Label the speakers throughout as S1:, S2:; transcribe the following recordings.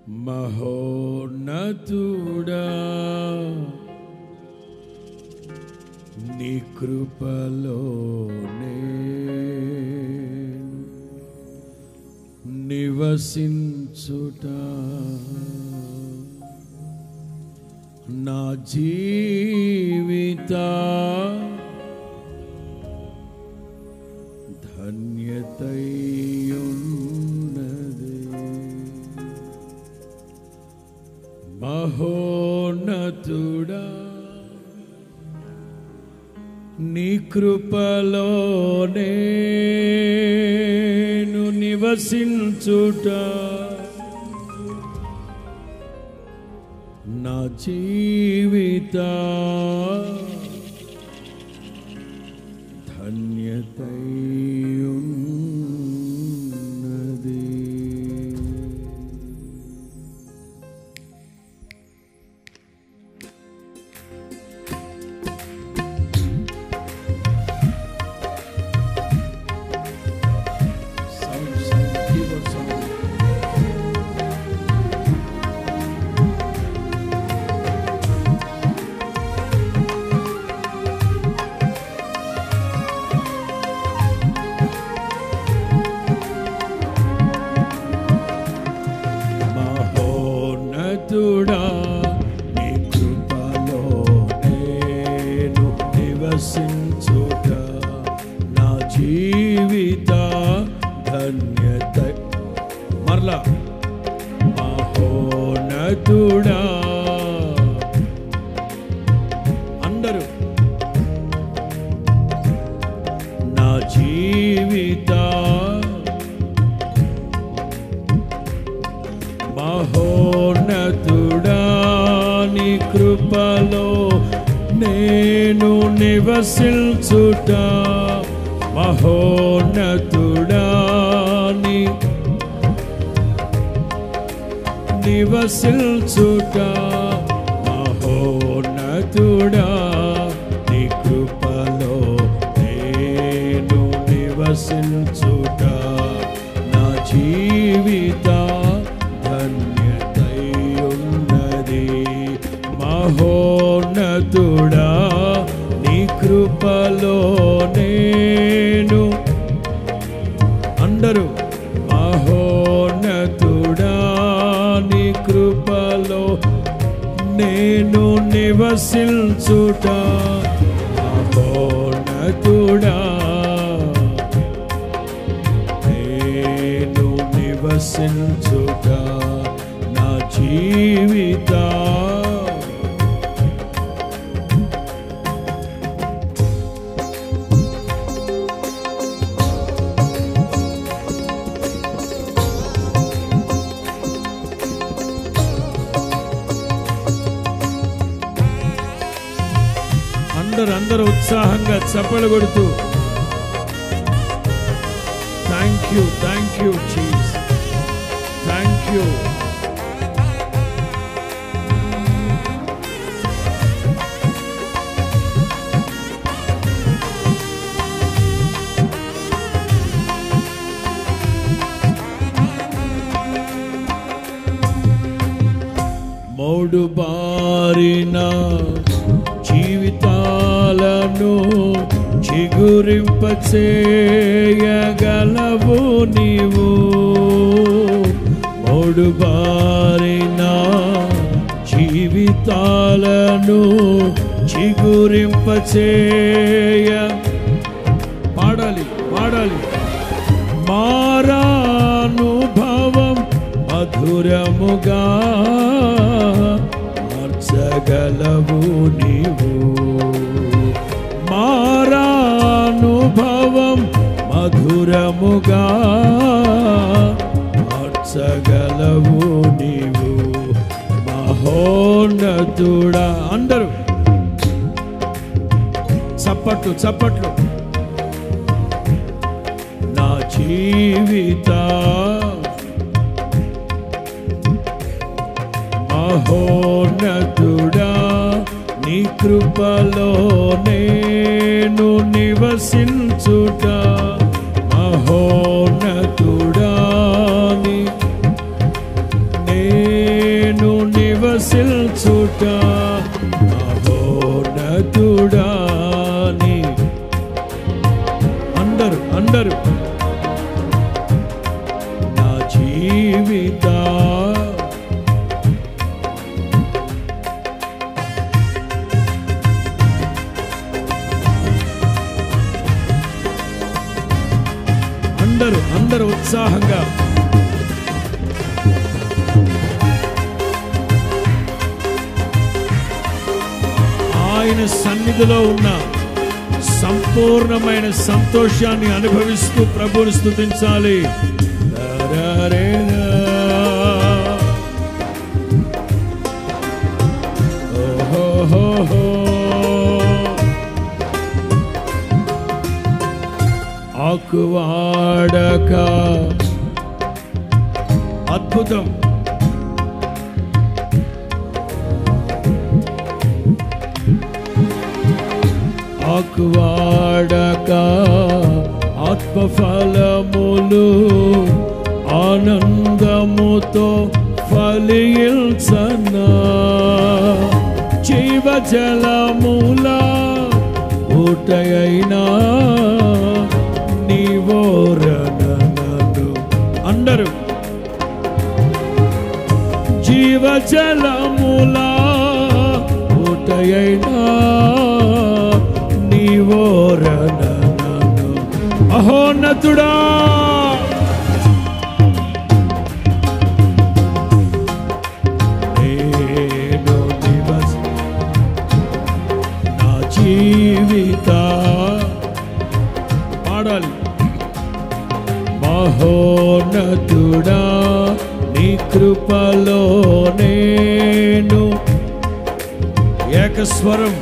S1: మహోన్నతుడా నీ కృపలోనే నివసించుట నా జీవిత ధన్యతయున్నది మహోన్నతుడా నీ కృపలోనే నివసించుట నా జీవిత ధన్యతయున్నది Sound, sound, keyboard sound. మహోన్నతుడా నీ కృపలో నేను నివసించుట నా జీవిత ధన్యత మరలా మహోన్నతుడా అందరూ నా జీవిత మహోన్నతుడా నీ కృపలో నేను నివసించుట మహోన్నతుడా నీ నివసించుట మహోన్నతుడా నీ కృపలో నేను నివసించుట నా జీవిత ధన్యతయున్నది మహోన్నతుడా నీ కృపలో నేను అందరూ మహోన్నతుడా నీ కృపలో నేను నివసించుట మహోన్నతుడా నేను నివసించుట నా జీవిత అందరు అందరూ ఉత్సాహంగా చప్పలు కొడుతూ థ్యాంక్ యూ థ్యాంక్ యూ చీజ్ థ్యాంక్ యూ మౌడు బారిన జీవితాలను చిగురింపచేయగలవు నీవు మౌడు బారిన జీవితాలను చిగురింపచేయ పాడాలి పాడాలి మారానుభవం మధురముగా మార్చగలవు నీవు మారానుభవం మధురముగా మార్చగలవు నీవు మహోన్నతుడా అందరూ చప్పట్లు చప్పట్లు నా జీవిత మహోన్నతుడా నీ కృపలో నేను నివసించుట మహోన్నతుడా నీ నే అందరూ అందరూ ఉత్సాహంగా ఆయన సన్నిధిలో ఉన్న సంపూర్ణమైన సంతోషాన్ని అనుభవిస్తూ ప్రభువుని స్తుతించాలి దరరేనా. ఓహోహోహో. ఆకువాడక అద్భుతం ఆకువాడక ఆత్మఫలములు ఆనందముతో ఫలిల్సనా జీవ జలముల ఊటయైనా నీవోరనను అందరూ జీవ జలముల ఊటయైనా నీవోరనను అహోన్నతుడా నేను నివస నా జీవిత పాడాలి మహోన్నతుడా నీ కృపలో నేను ఏకస్వరం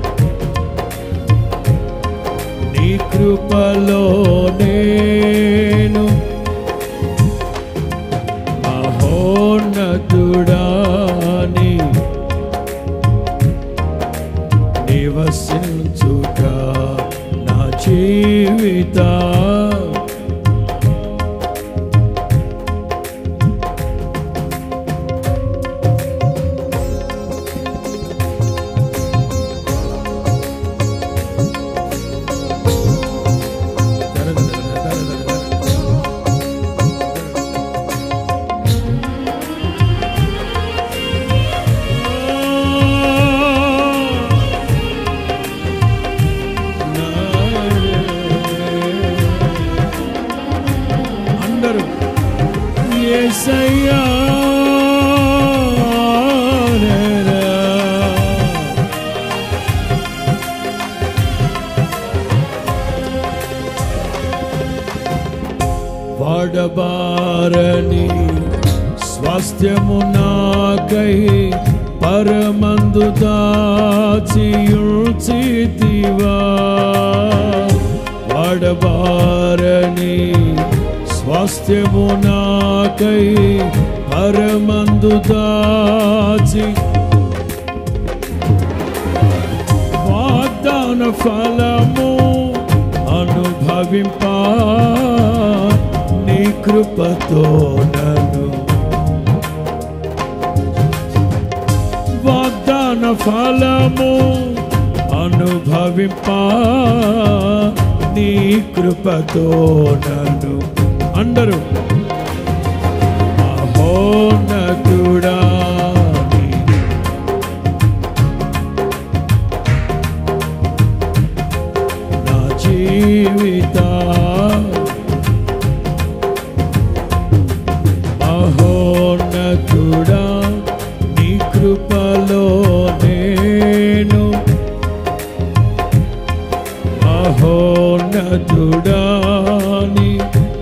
S1: నీ కృపలో నేను మహోన్నతుడా నీ నివసించుట నా జీవిత అందరూ యేసయ్యా వాడబారని స్వాస్థ్యము నాకై పరమందు దాచియుల్చితివా వాడబారని స్వాస్థ్యము నాకై పరమందు దాచి వాగ్దాన ఫలము అనుభవింప నీ కృపతో నన్ను వాగ్దాన ఫలము అనుభవింప నీ కృపతో నన్ను అందరూ మహోన్నతుడా నీ నా జీవిత మహోన్నతుడా నీ కృపలో నేను మహోన్నతుడా నీ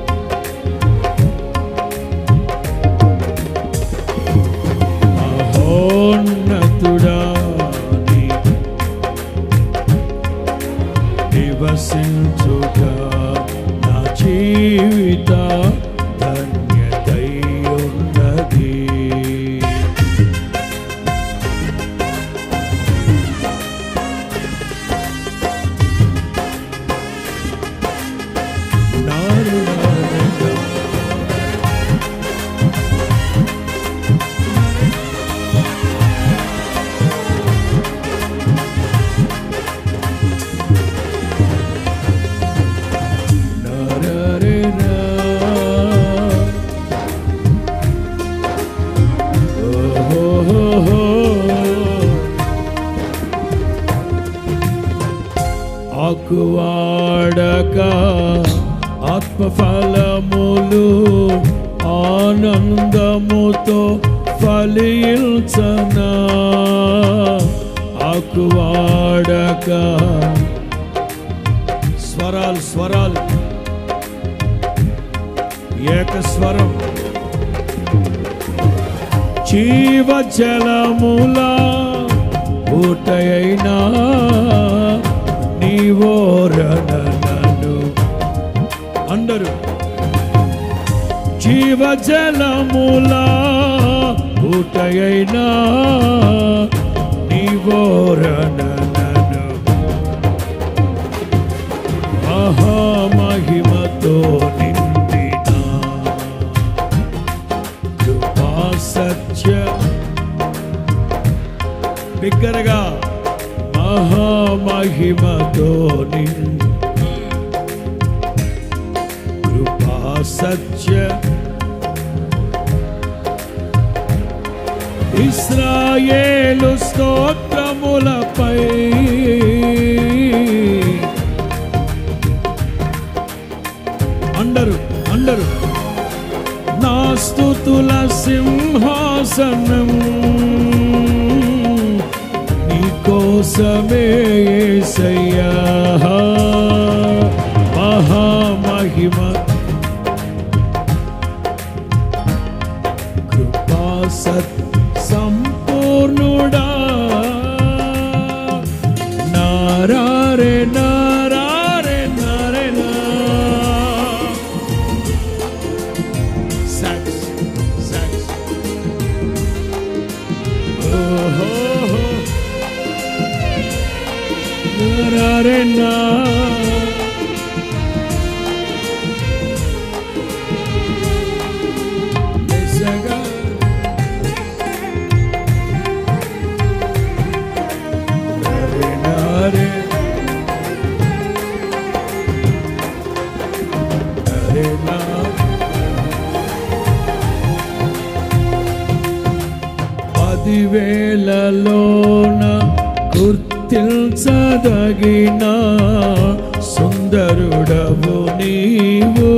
S1: మహోన్నతుడా నీ నివసించుట నా జీవిత ధన్యతై ఉన్నది నారుణానందం నరరేనా దినములు ఆనందముతో ఫలించనా ఆకువాడక స్వరాలు స్వరాలు ఏక స్వరం జీవ జలముల ఊటైనా నీవోరనను అందరూ జీవ జలముల ఊటైనా నీవోరనను మహామహిమతో నిండిన కృపా సత్య బిగ్గరగా మహామహిమతో నిండి కృపా సత్య ఇస్రాయేలు స్తోత్రములపై అందరు అందరు నా స్తుతుల సింహాసనం నీ కోసమే యేసయ్యా మహామహిమ కృపా సత్ సంపూర్ణుడా నారారే నారారే నారే నా sax, sax. Oh, oh, oh. Na, na, na. Nisaga. Na, na, na. Na, na, na. పదివేలలోన గుర్తించదగిన సుందరుడవు నీవు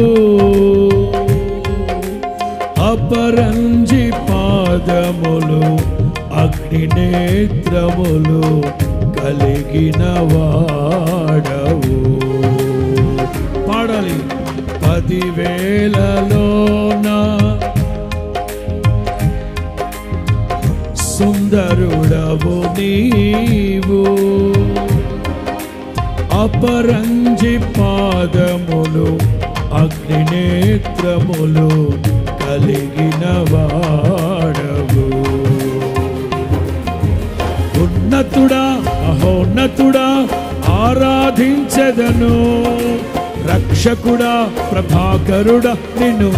S1: అపరంజి పాదములు అగ్ని నేత్రములు కలిగిన వాడవు పాడాలి పదివేలలోన సుందరుడవు నీవు అపరంజి పాదములు అగ్ని నేత్రములు కలిగిన వాడవు ఉన్నతుడా అహోన్నతుడా ఆరాధించదను రక్షకుడా ప్రభాకరుడా నిన్ను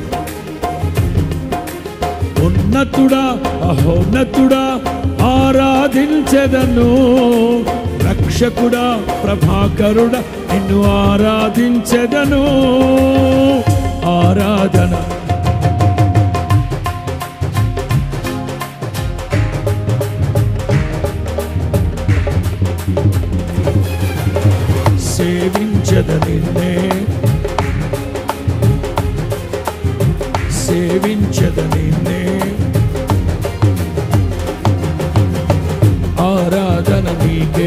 S1: ఉన్నతుడా అహోన్నతుడా ఆరాధించెదను రక్షకుడా ప్రభాకరుడా నిన్ను ఆరాధించెదను ఆరాధన సేవించద నిన్నే సేవించద నిన్నే ఆరాధన నీకే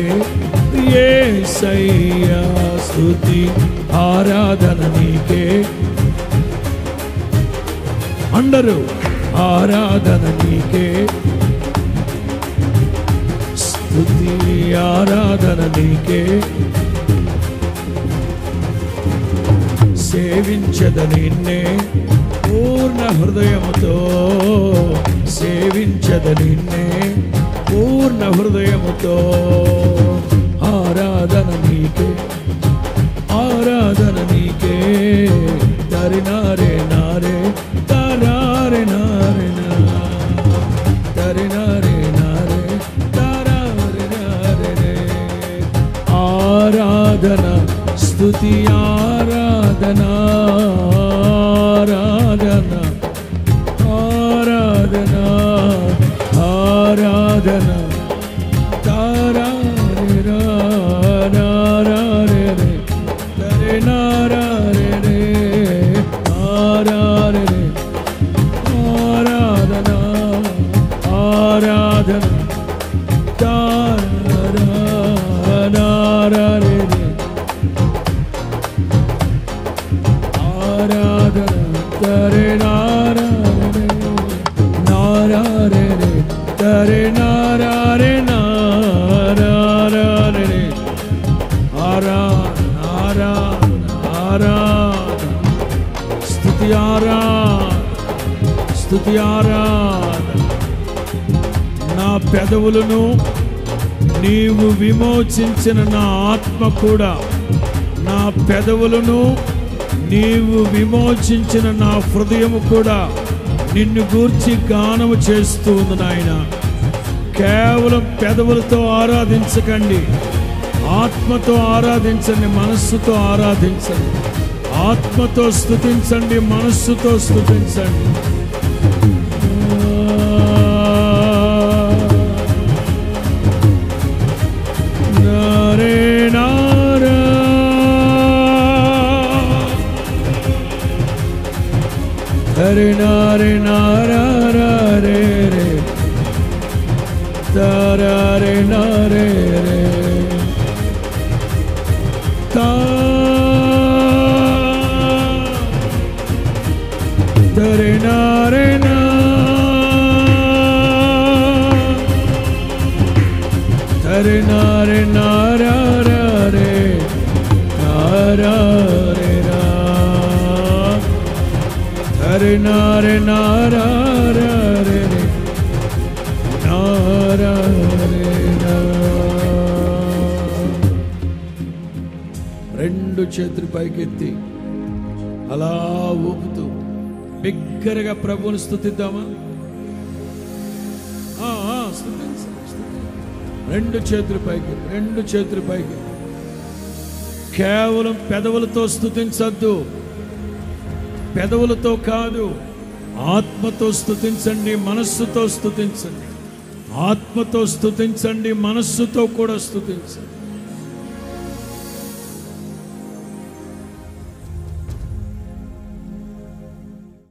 S1: యేసయ్యా స్తుతి ఆరాధన నీకే అందరూ ఆరాధన నీకే స్తుతి ఆరాధన నీకే సేవించద నిన్నే పూర్ణ హృదయముతో సేవించద నిన్నే పూర్ణ హృదయముతో ఆరాధన నీకే ఆరాధన నీకే తరినారే నారే తరారే నారే నా తరినారే నారే తరారే నారే రే. ఆరాధన స్తుతి ఆరాధన ఆరాధన ఆరాధన ఆరాధన తారారే రా, నారారే రే, తరే నారారే రే. తరే నారారే నారారే తరే నారారే నారారే ఆరా ఆరా ఆరా స్తుతి ఆరా స్తుతి ఆరా నా పెదవులను నీవు విమోచించిన నా ఆత్మ కూడా నా పెదవులను నీవు విమోచించిన నా హృదయము కూడా నిన్ను గూర్చి గానము చేస్తూ ఉంది నాయన కేవలం పెదవులతో ఆరాధించకండి ఆత్మతో ఆరాధించండి మనస్సుతో ఆరాధించండి ఆత్మతో స్థుతించండి మనస్సుతో స్థుతించండి నారే నారా హరి నారే నారా రే రే తారే నారే రే తా తరే నారే నా తరే నారే నారా రా రే నారా రే రా తరే నారే నారా రా రే రే నారా రే రా రెండు చేతులు పైకెత్తి అలా ఊపుతూ బిగ్గరగా ప్రభువుని స్థుతిద్దామా ఆ, ఆ, స్తుతించండి, స్తుతించండి. రెండు చేతులు పైకి రెండు చేతులు పైకి కేవలం పెదవులతో స్థుతించద్దు పెదవులతో కాదు ఆత్మతో స్థుతించండి మనస్సుతో స్థుతించండి ఆత్మతో స్థుతించండి మనస్సుతో కూడా స్థుతించండి